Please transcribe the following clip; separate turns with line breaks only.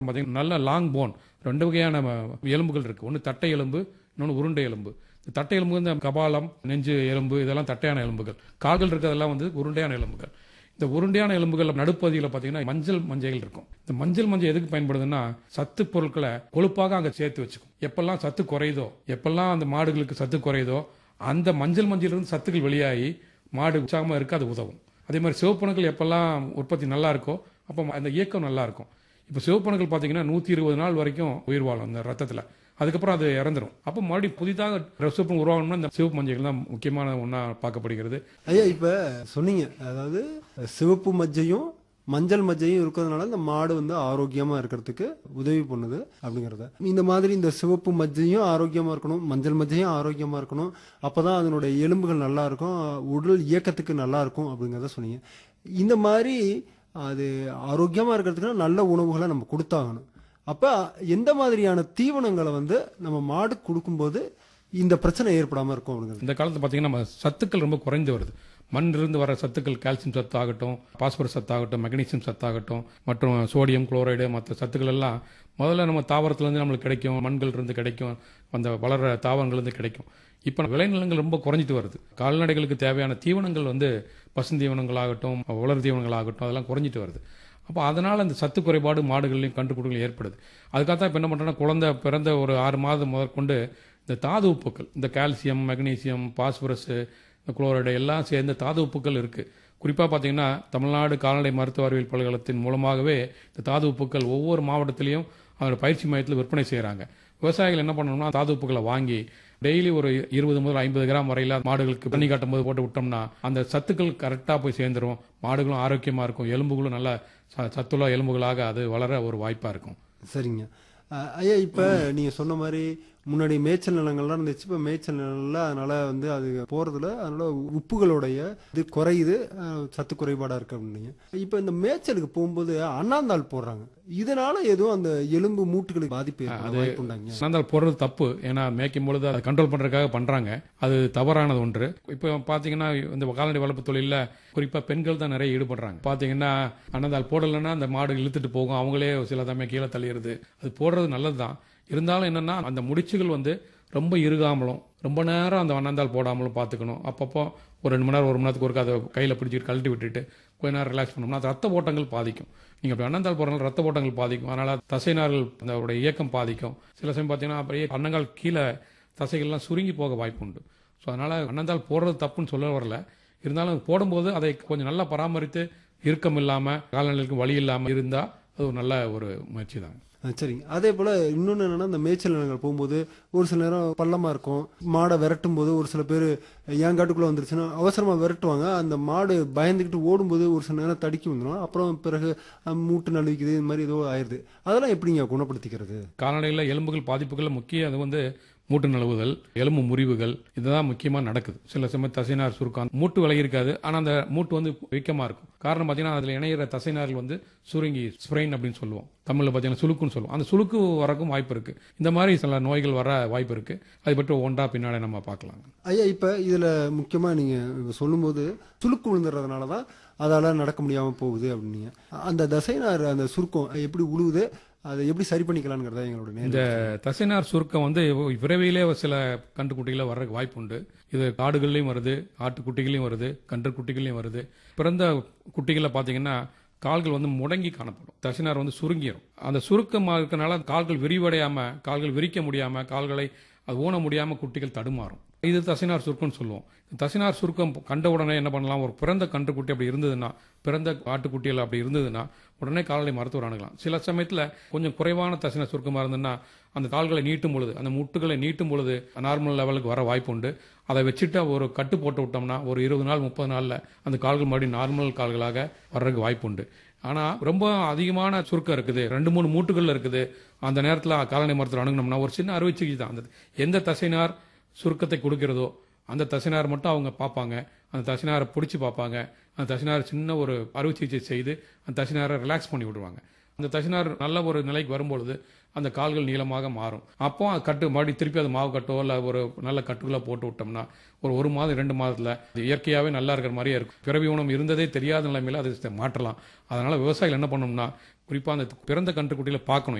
பார்த்தீங்கன்னா நல்ல long phone ரெண்டு வகையான ம- எலும்புகள் இருக்கு ஒன்று தட்டை எலும்பு இன்னொன்று உருண்டை எலும்பு இந்த தட்டை எலும்பு இந்த கபாலம் நெஞ்சு எலும்பு இதெல்லாம் தட்டையான எலும்புகள் கால்கள் இருக்கிறதெல்லாம் வந்து உருண்டையான எலும்புகள் இந்த உருண்டையான எலும்புகள் நடுப்பகுதியில் பார்த்தீங்கன்னா மஞ்சள் மஞ்சைகள் இருக்கும் இந்த மஞ்சள் மஞ்சள் எதுக்கு பயன்படுதுன்னா சத்து பொருட்களை கொழுப்பாக அங்கே சேர்த்து வச்சுக்கும் எப்பெல்லாம் சத்து குறையுதோ எப்பெல்லாம் அந்த மாடுகளுக்கு சத்து குறையுதோ அந்த மஞ்சள் மஞ்சளிலிருந்து சத்துக்கள் வெளியாகி மாடு உற்சாகமாக இருக்க அது உதவும் அதே மாதிரி சிவப்பணுக்கள் எப்பெல்லாம் உற்பத்தி நல்லா இருக்கோ அப்போ அந்த இயக்கம் நல்லா இருக்கும் இப்போ சிவப்பணுக்கள் பார்த்தீங்கன்னா நூற்றி இருபது நாள் வரைக்கும் உயிர் வாழும் அந்த ரத்தத்தில் அதுக்கப்புறம் அது இறந்துரும் அப்போ மறுபடியும் புதிதாக சிவப்பணு உருவாகணும்னா இந்த சிவப்பு மஞ்சள் தான் முக்கியமான ஒன்றா பார்க்கப்படுகிறது
ஐயா இப்ப சொன்னீங்க அதாவது சிவப்பு மஜ்ஜையும் மஞ்சள் மஜ்ஜையும் இருக்கிறதுனால இந்த மாடு வந்து ஆரோக்கியமா இருக்கிறதுக்கு உதவி பண்ணுது அப்படிங்கறத இந்த மாதிரி இந்த சிவப்பு மஜ்ஜையும் ஆரோக்கியமா இருக்கணும் மஞ்சள் மஜ்ஜையும் ஆரோக்கியமா இருக்கணும் அப்பதான் அதனுடைய எலும்புகள் நல்லா இருக்கும் உடல் இயக்கத்துக்கு நல்லா இருக்கும் அப்படிங்கறத சொன்னீங்க இந்த மாதிரி அது ஆரோக்கியமா இருக்கிறதுக்கு நல்ல உணவுகளை நம்ம கொடுத்தாகணும் அப்ப எந்த மாதிரியான தீவனங்களை வந்து நம்ம மாடு கொடுக்கும்போது இந்த பிரச்சனை ஏற்படாம இருக்கும் அப்படிங்கிறது
இந்த காலத்தில் பார்த்தீங்கன்னா நம்ம சத்துக்கள் ரொம்ப குறைந்து வருது மண்ணிலிருந்து வர சத்துக்கள் கால்சியம் சத்தாகட்டும் பாஸ்பரஸ் சத்தாகட்டும் மெக்னீசியம் சத்தாகட்டும் மற்றும் சோடியம் குளோரைடு மற்ற சத்துக்கள் எல்லாம் முதல்ல நம்ம தாவரத்துலேருந்து நம்மளுக்கு கிடைக்கும் மண்கள் இருந்து கிடைக்கும் அந்த வளர்ற தாவரங்கள்லேருந்து கிடைக்கும் இப்போ விளைநிலங்கள் ரொம்ப குறைஞ்சிட்டு வருது கால்நடைகளுக்கு தேவையான தீவனங்கள் வந்து பசுந்தீவனங்களாகட்டும் உலர் தீவனங்களாகட்டும் அதெல்லாம் குறைஞ்சிட்டு வருது அப்போ அதனால் அந்த சத்து குறைபாடு மாடுகள்லையும் கண்டுக்குடுகள் ஏற்படுது அதுக்காக தான் இப்போ என்ன பண்ணுறோன்னா குழந்தை பிறந்த ஒரு ஆறு மாதம் முதற்கொண்டு இந்த தாது உப்புக்கள் இந்த கால்சியம் மெக்னீசியம் பாஸ்பரஸ் இந்த குளோரைடு எல்லாம் சேர்ந்த தாது உப்புக்கள் இருக்குது குறிப்பாக பார்த்தீங்கன்னா தமிழ்நாடு கால்நடை மருத்துவ அறிவியல் பல்கலைக்கழகத்தின் மூலமாகவே இந்த தாது உப்புக்கள் ஒவ்வொரு மாவட்டத்திலையும் அதோட பயிற்சி மையத்தில் விற்பனை செய்கிறாங்க விவசாயிகள் என்ன பண்ணணும்னா தாது உப்புக்களை வாங்கி டெய்லி ஒரு இருபது முதல் ஐம்பது கிராம் வரையில மாடுகளுக்கு தண்ணி காட்டும் போது போட்டு விட்டோம்னா அந்த சத்துக்கள் கரெக்டாக போய் சேர்ந்துரும் மாடுகளும் ஆரோக்கியமாக இருக்கும் எலும்புகளும் நல்ல ச- சத்துள்ள எலும்புகளாக அது வளர ஒரு வாய்ப்பாக இருக்கும்
சரிங்க அஹ் ஐயா இப்ப நீங்க சொன்ன மாதிரி முன்னாடி மேய்ச்சல் நிலங்கள்லாம் இருந்துச்சு இப்ப மேய்ச்சல் நிலங்கள்ல அதனால வந்து அது போறதுல அதனால உப்புகளுடைய இது குறையுது அஹ் சத்து குறைபாடா இருக்கு அப்படின்னீங்க இப்ப இந்த மேய்ச்சலுக்கு போகும்போது அண்ணாந்தாள் போடுறாங்க இதனால எதுவும் அந்த எலும்பு மூட்டுகளுக்கு பாதிப்பு ஏற்பட வாய்ப்பு உண்டாங்க
ஆனால் போடுறது தப்பு ஏன்னா மேய்க்கும் பொழுது அதை கண்ட்ரோல் பண்ணுறதுக்காக பண்ணுறாங்க அது தவறானது ஒன்று இப்போ பார்த்தீங்கன்னா இந்த கால்நடை வளர்ப்பு தொழிலில் குறிப்பாக பெண்கள் தான் நிறைய ஈடுபடுறாங்க பார்த்தீங்கன்னா அன்னதால் போடலைன்னா அந்த மாடு இழுத்துட்டு போகும் அவங்களே சில சமயம் கீழே தள்ளிடுது அது போடுறது நல்லது தான் இருந்தாலும் என்னன்னா அந்த முடிச்சுகள் வந்து ரொம்ப இறுகாமலும் ரொம்ப நேரம் அந்த அன்னந்தால் போடாமலும் பார்த்துக்கணும் அப்பப்போ ஒரு ரெண்டு மணி நேரம் ஒரு மணி நேரத்துக்கு ஒருக்க அதை கையில் பிடிச்சிட்டு கழட்டி விட்டுட்டு கொஞ்ச நேரம் ரிலாக்ஸ் பண்ணோம்னா அது ரத்த ஓட்டங்கள் பாதிக்கும் நீங்கள் இப்போ அன்னந்தால் போடுறதுனால ரத்த ஓட்டங்கள் பாதிக்கும் அதனால் தசைநார்கள் அதோட இயக்கம் பாதிக்கும் சில சமயம் பார்த்தீங்கன்னா அப்படியே அன்னங்கால் கீழே தசைகள்லாம் சுருங்கி போக வாய்ப்பு உண்டு ஸோ அதனால் அன்னந்தால் போடுறது தப்புன்னு சொல்ல வரல இருந்தாலும் அது போடும்போது அதை கொஞ்சம் நல்லா பராமரித்து இறுக்கம் இல்லாமல் கால்நடைகளுக்கு வலி இல்லாமல் இருந்தால் அது ஒரு நல்ல ஒரு முயற்சி தான்
அஹ் சரிங்க அதே போல இன்னொன்னு என்னன்னா இந்த மேய்ச்சல் நிலங்கள் போகும்போது ஒரு சில நேரம் பள்ளமா இருக்கும் மாடை விரட்டும் போது ஒரு சில பேர் என் காட்டுக்குள்ள வந்துருச்சுன்னா அவசரமா விரட்டுவாங்க அந்த மாடு பயந்துக்கிட்டு ஓடும்போது ஒரு சில நேரம் தடுக்கி வந்துடும் அப்புறம் பிறகு அஹ், மூட்டு நழுவிக்குது இந்த மாதிரி ஏதோ ஆயிருது அதெல்லாம் எப்படிங்க குணப்படுத்திக்கிறது
கால்நடைகளில் எலும்புகள் பாதிப்புகள் முக்கிய அது வந்து மூட்டு நழுவுதல் எலும்பு முறிவுகள் இதுதான் முக்கியமாக நடக்குது சில சமயம் தசைநார் சுருக்கம் மூட்டு விலகி இருக்காது ஆனால் அந்த மூட்டு வந்து வீக்கமாக இருக்கும் காரணம் பார்த்தீங்கன்னா அதில் இணையிற தசைநார்கள் வந்து சுருங்கி ஸ்ப்ரெயின் அப்படின்னு சொல்லுவோம் தமிழில் பார்த்தீங்கன்னா சுளுக்குன்னு சொல்லுவோம் அந்த சுளுக்கு வரக்கும் வாய்ப்பு இருக்கு இந்த மாதிரி சில நோய்கள் வர வாய்ப்பு இருக்கு அதை பற்றி ஒன்றா பின்னாடி நம்ம பார்க்கலாம்
ஐயா இப்ப இதுல முக்கியமா நீங்க இப்ப சொல்லும்போது சுளுக்கு விழுந்துறதுனால தான் அதால நடக்க முடியாம போகுது அப்படின்னீங்க அந்த தசைனார் அந்த சுருக்கம் எப்படி உழுவுது அதை எப்படி சரி பண்ணிக்கலாம்ங்கிறதா எங்களோட நேரம்
இந்த தசைநார் சுருக்கம் வந்து விரைவிலே சில கன்றுக்குட்டிகளை வர்றதுக்கு வாய்ப்பு உண்டு இது காடுகள்லையும் வருது ஆட்டுக்குட்டிகளையும் வருது கன்றுக்குட்டிகளையும் வருது பிறந்த குட்டிகளை பார்த்தீங்கன்னா கால்கள் வந்து முடங்கி காணப்படும் தசைநார் வந்து சுருங்கிடும் அந்த சுருக்கமாக இருக்கனால கால்கள் விரிவடையாம கால்கள் விரிக்க முடியாம கால்களை அது ஊன முடியாம குட்டிகள் தடுமாறும் இது தசைநார் சுருக்கம்னு சொல்லுவோம் இந்த தசைநார் சுருக்கம் கண்ட உடனே என்ன பண்ணலாம் ஒரு பிறந்த கன்றுக்குட்டி அப்படி இருந்ததுன்னா பிறந்த ஆட்டுக்குட்டிகள் அப்படி இருந்ததுன்னா உடனே கால்நடை மருத்துவர் அணுகலாம் சில சமயத்தில் கொஞ்சம் குறைவான தசைநார் சுருக்கமாக இருந்ததுன்னா அந்த கால்களை நீட்டும் பொழுது அந்த முட்டுகளை நீட்டும் பொழுது நார்மல் லெவலுக்கு வர வாய்ப்பு உண்டு அதை வச்சுட்டு ஒரு கட்டு போட்டு விட்டோம்னா ஒரு இருபது நாள் முப்பது நாளில் அந்த கால்கள் மறுபடியும் நார்மல் கால்களாக வர்றதுக்கு வாய்ப்பு உண்டு ஆனால் ரொம்ப அதிகமான சுருக்கம் இருக்குது ரெண்டு மூணு மூட்டுகள் இருக்குது அந்த நேரத்தில் கால்நடை மருத்துவர் அணுகுனோம்னா ஒரு சின்ன அறுவை சிகிச்சை தான் அந்த எந்த தசைநார் சுருக்கத்தை கொடுக்கிறதோ அந்த தசைநார் மட்டும் அவங்க பார்ப்பாங்க அந்த தசைநாரை பிடிச்சி பார்ப்பாங்க அந்த தசைநார் சின்ன ஒரு அறுவை சிகிச்சை செய்து அந்த தசைநாரை ரிலாக்ஸ் பண்ணி விடுவாங்க அந்த தசைநார் நல்ல ஒரு நிலைக்கு வரும்பொழுது அந்த கால்கள் நீளமாக மாறும் அப்போ அது கட்டு மறுபடியும் திருப்பி அது மாவு கட்டோ இல்லை ஒரு நல்ல கட்டுகளை போட்டு விட்டோம்னா ஒரு ஒரு மாதம் ரெண்டு மாதத்தில் அது இயற்கையாகவே நல்லா இருக்கிற மாதிரியே இருக்கும் பிறவி உணவு இருந்ததே தெரியாத நிலைமையில அதை மாற்றலாம் அதனால விவசாயிகள் என்ன பண்ணணும்னா குறிப்பாக அந்த பிறந்த கன்றுக்குட்டியில் பார்க்கணும்